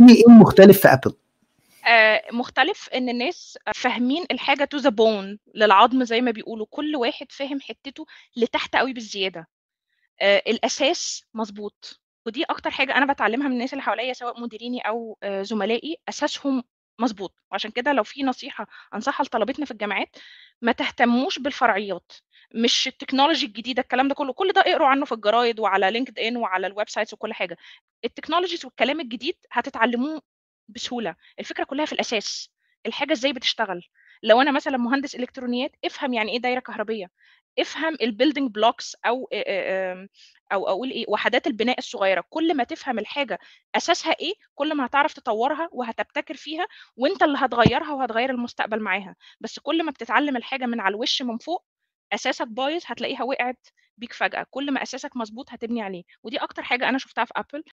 إيه المختلف في Apple؟ آآ مختلف إن الناس فاهمين الحاجة to the bone للعضم زي ما بيقولوا، كل واحد فاهم حتته لتحت أوي بالزيادة. آآ الأساس مضبوط، ودي أكتر حاجة أنا باتعلمها من الناس اللي حواليّا سواء مديريني أو آآ زملائي، أساسهم مضبوط، وعشان كده لو في نصيحة أنصحها لطلبتنا في الجامعات، ما تهتموش بالفرعيات، مش التكنولوجي الجديدة الكلام ده كله، كل ده اقروا عنه في الجرايد وعلى LinkedIn وعلى الwebsites وكل حاجة. التكنولوجيز والكلام الجديد هتتعلموه بسهولة، الفكرة كلها في الأساس، الحاجة إزاي بتشتغل. لو أنا مثلًا مهندس إلكترونيات، افهم يعني إيه دايرة كهربية، افهم الbuilding blocks أو آآ آآ آمم أو أقول إيه، وحدات البناء الصغيرة، كل ما تفهم الحاجة أساسها إيه، كل ما هتعرف تطوّرها وهتبتكر فيها، وأنت اللي هتغيّرها وهتغيّر المستقبل معاها. بس كل ما بتتعلم الحاجة من على الوش من فوق، أساسك بايظ هتلاقيها وقعت بيك فجأة، كل ما أساسك مضبوط هتبني عليه، ودي أكتر حاجة أنا شُفتها في Apple.